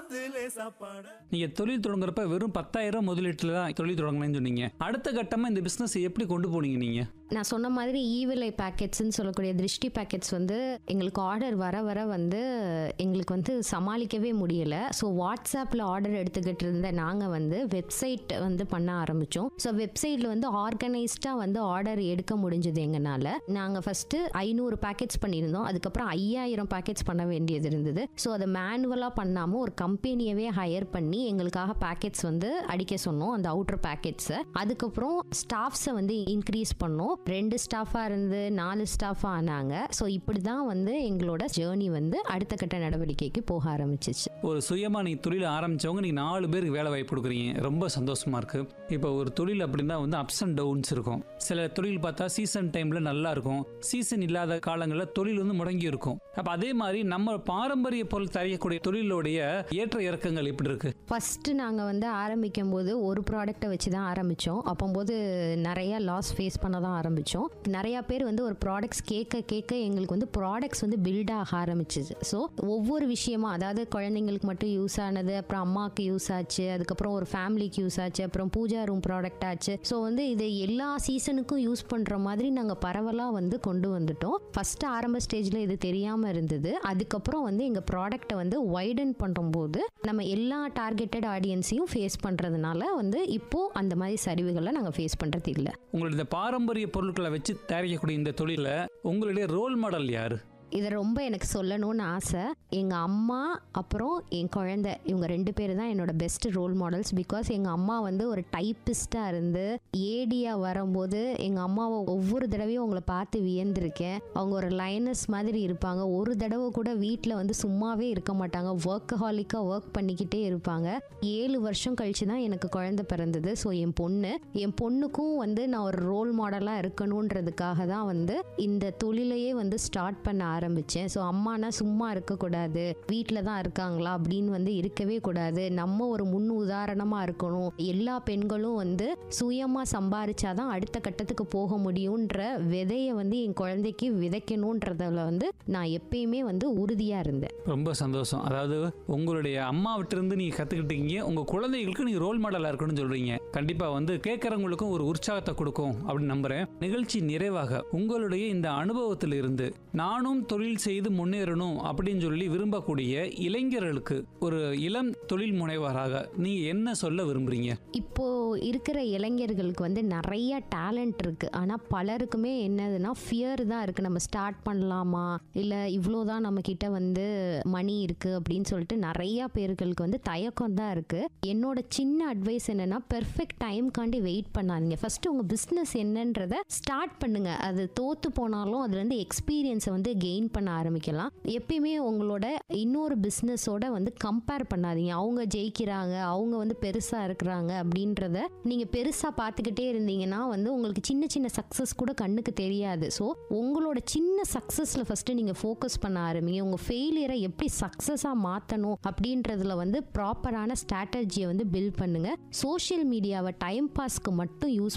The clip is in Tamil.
நீங்க தொழில் தொடங்குறப்ப வெறும் பத்தாயிரம் முதலீட்டுல தான் தொழில் தொடங்கினேன்னு சொன்னீங்க அடுத்த கட்டமா இந்த பிசினஸ் எப்படி கொண்டு போனீங்க நீங்க நான் சொன்ன மாதிரி ஈவிலை பேக்கெட்ஸ்னு சொல்லக்கூடிய திருஷ்டி பேக்கெட்ஸ் வந்து எங்களுக்கு ஆர்டர் வர வர வந்து எங்களுக்கு வந்து சமாளிக்கவே முடியல ஸோ வாட்ஸ்அப்பில் ஆர்டர் எடுத்துக்கிட்டு இருந்த நாங்கள் வந்து வெப்சைட் வந்து பண்ண ஆரம்பித்தோம் ஸோ வெப்சைட்டில் வந்து ஆர்கனைஸ்டாக வந்து ஆர்டர் எடுக்க முடிஞ்சது எங்களால் நாங்கள் ஃபஸ்ட்டு ஐநூறு பேக்கெட்ஸ் பண்ணியிருந்தோம் அதுக்கப்புறம் ஐயாயிரம் பேக்கெட்ஸ் பண்ண வேண்டியது இருந்தது ஸோ அதை மேனுவலாக பண்ணாமல் ஒரு கம்பெனியவே ஹையர் பண்ணி எங்களுக்காக பேக்கெட்ஸ் வந்து அடிக்க சொன்னோம் அந்த அவுட்டர் பேக்கெட்ஸை அதுக்கப்புறம் ஸ்டாஃப்ஸை வந்து இன்க்ரீஸ் பண்ணோம் ரெண்டு ஸ்டாஃபாக இருந்து நாலு ஸ்டாஃபாக ஆனாங்க ஸோ இப்படி தான் வந்து எங்களோட ஜேர்னி வந்து அடுத்த கட்ட நடவடிக்கைக்கு போக ஆரம்பிச்சிச்சு ஒரு சுயமா நீங்க தொழில் ஆரம்பிச்சவங்க நீங்க நாலு பேருக்கு வேலை வாய்ப்பு கொடுக்குறீங்க ரொம்ப சந்தோஷமா இருக்கு இப்போ ஒரு தொழில் அப்படின்னா வந்து அப்ஸ் அண்ட் டவுன்ஸ் இருக்கும் சில தொழில் பார்த்தா சீசன் டைம்ல நல்லா இருக்கும் சீசன் இல்லாத காலங்களில் தொழில் வந்து முடங்கி இருக்கும் அப்ப அதே மாதிரி நம்ம பாரம்பரிய பொருள் தரையக்கூடிய தொழிலுடைய ஏற்ற இறக்கங்கள் எப்படி இருக்கு ஃபஸ்ட்டு நாங்கள் வந்து ஆரம்பிக்கும் போது ஒரு ப்ராடக்ட்டை வச்சு தான் ஆரம்பித்தோம் அப்போம்போது நிறைய லாஸ் ஃபேஸ் பண்ண தான் ஆரம்பித்தோம் நிறையா பேர் வந்து ஒரு ப்ராடக்ட்ஸ் கேட்க கேட்க எங்களுக்கு வந்து ப்ராடக்ட்ஸ் வந்து பில்ட் ஆக ஆரம்பிச்சிது ஸோ ஒவ்வொரு விஷயமா அதாவது குழந்தைங்களுக்கு மட்டும் யூஸ் ஆனது அப்புறம் அம்மாவுக்கு யூஸ் ஆச்சு அதுக்கப்புறம் ஒரு ஃபேமிலிக்கு யூஸ் ஆச்சு அப்புறம் பூஜா ரூம் ப்ராடக்ட் ஆச்சு ஸோ வந்து இது எல்லா சீசனுக்கும் யூஸ் பண்ணுற மாதிரி நாங்கள் பரவலாக வந்து கொண்டு வந்துட்டோம் ஃபஸ்ட்டு ஆரம்ப ஸ்டேஜில் இது தெரியாமல் இருந்தது அதுக்கப்புறம் வந்து எங்கள் ப்ராடக்ட்டை வந்து வைடன் பண்ணும்போது நம்ம எல்லா டார்கெட்டட் ஆடியன்ஸையும் ஃபேஸ் பண்ணுறதுனால வந்து இப்போ அந்த மாதிரி சரிவுகளை நாங்கள் ஃபேஸ் பண்ணுறது இல்லை உங்களுடைய பாரம்பரிய பொருட்களை வச்சு தயாரிக்கக்கூடிய இந்த தொழில உங்களுடைய ரோல் மாடல் யாரு இதை ரொம்ப எனக்கு சொல்லணும்னு ஆசை எங்கள் அம்மா அப்புறம் என் குழந்தை இவங்க ரெண்டு பேர் தான் என்னோட பெஸ்ட் ரோல் மாடல்ஸ் பிகாஸ் எங்கள் அம்மா வந்து ஒரு டைப்பிஸ்டாக இருந்து ஏடியாக வரும்போது எங்கள் அம்மாவை ஒவ்வொரு தடவையும் அவங்கள பார்த்து வியந்திருக்கேன் அவங்க ஒரு லைனஸ் மாதிரி இருப்பாங்க ஒரு தடவை கூட வீட்டில் வந்து சும்மாவே இருக்க மாட்டாங்க ஒர்க்கஹாலிக்காக ஒர்க் பண்ணிக்கிட்டே இருப்பாங்க ஏழு வருஷம் கழிச்சு தான் எனக்கு குழந்தை பிறந்தது ஸோ என் பொண்ணு என் பொண்ணுக்கும் வந்து நான் ஒரு ரோல் மாடலாக இருக்கணுன்றதுக்காக தான் வந்து இந்த தொழிலையே வந்து ஸ்டார்ட் பண்ண ஆரம்பித்தேன் ஸோ அம்மானா சும்மா இருக்கக்கூடாது வீட்டில் தான் இருக்காங்களா அப்படின்னு வந்து இருக்கவே கூடாது நம்ம ஒரு முன் உதாரணமாக இருக்கணும் எல்லா பெண்களும் வந்து சுயமாக சம்பாரிச்சாதான் அடுத்த கட்டத்துக்கு போக முடியுன்ற விதையை வந்து என் குழந்தைக்கு விதைக்கணுன்றதுல வந்து நான் எப்பயுமே வந்து உறுதியாக இருந்தேன் ரொம்ப சந்தோஷம் அதாவது உங்களுடைய அம்மாவிட்ட இருந்து நீங்க கத்துக்கிட்டீங்க உங்க குழந்தைகளுக்கு நீங்க ரோல் மாடலா இருக்கணும்னு சொல்றீங்க கண்டிப்பா வந்து கேட்கறவங்களுக்கும் ஒரு உற்சாகத்தை கொடுக்கும் அப்படின்னு நம்புறேன் நிகழ்ச்சி நிறைவாக உங்களுடைய இந்த அனுபவத்தில் இருந்து நானும் தொழில் செய்து முன்னேறணும் அப்படின்னு சொல்லி விரும்பக்கூடிய இளைஞர்களுக்கு ஒரு இளம் தொழில் முனைவராக நீங்க என்ன சொல்ல விரும்புறீங்க இப்போ இருக்கிற இளைஞர்களுக்கு வந்து நிறைய டேலண்ட் இருக்கு ஆனால் பலருக்குமே என்னதுன்னா ஃபியர் தான் இருக்கு நம்ம ஸ்டார்ட் பண்ணலாமா இல்லை இவ்வளோதான் நம்ம கிட்ட வந்து மணி இருக்கு அப்படின்னு சொல்லிட்டு நிறைய பேர்களுக்கு வந்து தயக்கம் தான் இருக்கு என்னோட சின்ன அட்வைஸ் என்னன்னா பெர்ஃபெக்ட் டைம்காண்டி வெயிட் பண்ணாதீங்க ஃபர்ஸ்ட் உங்க பிஸ்னஸ் என்னன்றத ஸ்டார்ட் பண்ணுங்க அது தோத்து போனாலும் அதுல இருந்து எக்ஸ்பீரியன்ஸை வந்து கெயின் பண்ண ஆரம்பிக்கலாம் எப்பயுமே உங்களோட இன்னொரு பிஸ்னஸோட வந்து கம்பேர் பண்ணாதீங்க அவங்க ஜெயிக்கிறாங்க அவங்க வந்து பெருசா இருக்கிறாங்க அப்படின்றத நீங்க பெருசா பார்த்துக்கிட்டே இருந்தீங்கன்னா வந்து உங்களுக்கு சின்ன சின்ன சக்சஸ் கூட கண்ணுக்கு தெரியாது ஸோ உங்களோட சின்ன சக்சஸ்ல ஃபர்ஸ்ட் நீங்க ஃபோக்கஸ் பண்ண ஆரம்பிங்க உங்க ஃபெயிலியரை எப்படி சக்சஸா மாத்தணும் அப்படின்றதுல வந்து ப்ராப்பரான ஸ்ட்ராட்டஜியை வந்து பில்ட் பண்ணுங்க சோஷியல் மீடியாவை டைம் பாஸ்க்கு மட்டும் யூஸ்